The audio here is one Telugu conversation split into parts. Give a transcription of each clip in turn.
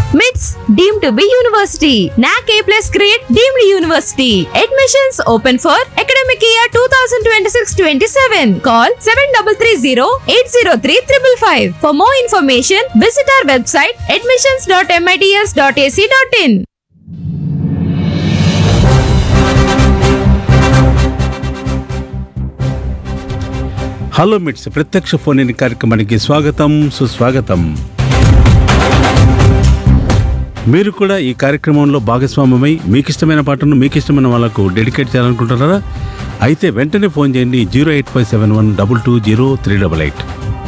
MITS deemed to be university. NAC A plus grade deemed university. Admissions open for academic year 2026-27. Call 7330-803-555. For more information, visit our website admissions.mits.ac.in. Hello MITS ప్రత్యక్ష ఫోన్ ఇన్ కార్యక్రమానికి స్వాగతం సుస్వాగతం మీరు కూడా ఈ కార్యక్రమంలో భాగస్వామ్యమై మీకు ఇష్టమైన పాటను మీకు ఇష్టమైన వాళ్ళకు డెడికేట్ చేయాలనుకుంటున్నారా అయితే వెంటనే ఫోన్ చేయండి zero eight five seven one double two zero three double eight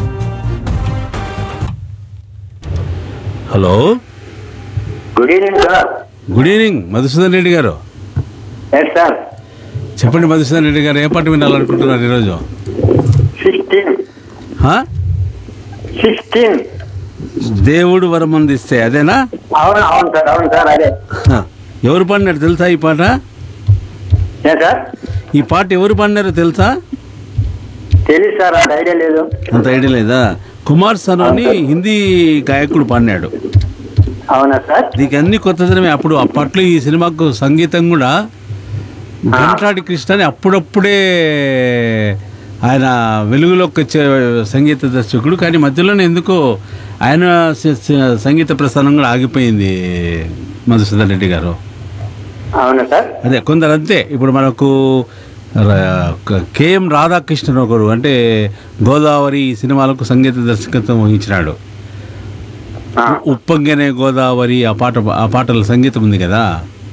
hello good evening sir good evening Madhusudan Reddy గారు ఎస్ సార్ చెప్పండి మధుసూదన్ రెడ్డి గారు ఏ పాట వినాలనుకుంటున్నారు ఈరోజు సిక్స్టీన్ హా? సిక్స్టీన్ దేవుడు వరం అందిస్తే అదేనా అవును అవును సార్ అవును సార్ అదే హ. ఎవరు పాడినారు తెలుసా ఈ పాట ఏ సార్ ఈ పాట ఎవరు పాడినారో తెలుసా తెలియదు సార్ అంత ఐడియా లేదు అంత ఐడియా లేదా కుమార్ సను అని హిందీ గాయకుడు పాడినాడు అవునా సార్ నీకు అన్ని కొత్తదనమే అప్పుడు అప్పట్లో ఈ సినిమాకు సంగీతం కూడా గంటాడి కృష్ణ అని అప్పుడప్పుడే ఆయన వెలుగులోకి వచ్చే సంగీత దర్శకుడు కానీ మధ్యలోనే ఎందుకో ఆయన స- స- సంగీత ప్రస్థానం కూడా ఆగిపోయింది మధుసూదన్ రెడ్డి గారు అవునా సార్ అదే కొందరు అంతే ఇప్పుడు మనకు ర- క- కేఎం రాధాకృష్ణన్ ఒకరు అంటే గోదావరి ఈ సినిమాలకు సంగీత దర్శకత్వం వహించినాడు ఆ, ఉప్పొంగనే గోదావరి ఆ పాట ఆ పాటల సంగీతం ఉంది కదా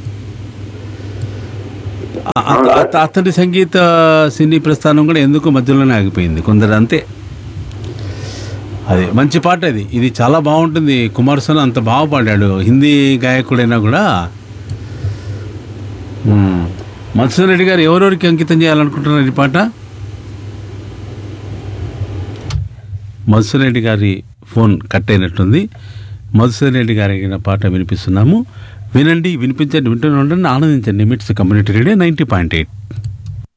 ఆ- ఆ- అత- అతడి సంగీత సినీ ప్రస్థానం కూడా ఎందుకు మధ్యలోనే ఆగిపోయింది కొందరు అంతే అది మంచి పాట ఇది ఇది చాలా బాగుంటుంది కుమార్ సన్ అంత బాగా పాడాడు హిందీ గాయకుడైనా కూడా మ్మ్. మధుసూదన్ రెడ్డి గారు ఎవరెవరికి అంకితం చేయాలనుకుంటున్నారు ఈ పాట మధుసూదన్ రెడ్డి గారి ఫోన్ కట్ అయినట్టుంది మధుసూదన్ రెడ్డి గారి అడిగిన పాట వినిపిస్తున్నాము వినండి వినిపించండి వింటూనే ఉండండి ఆనందించండి MITS community radio ninety point eight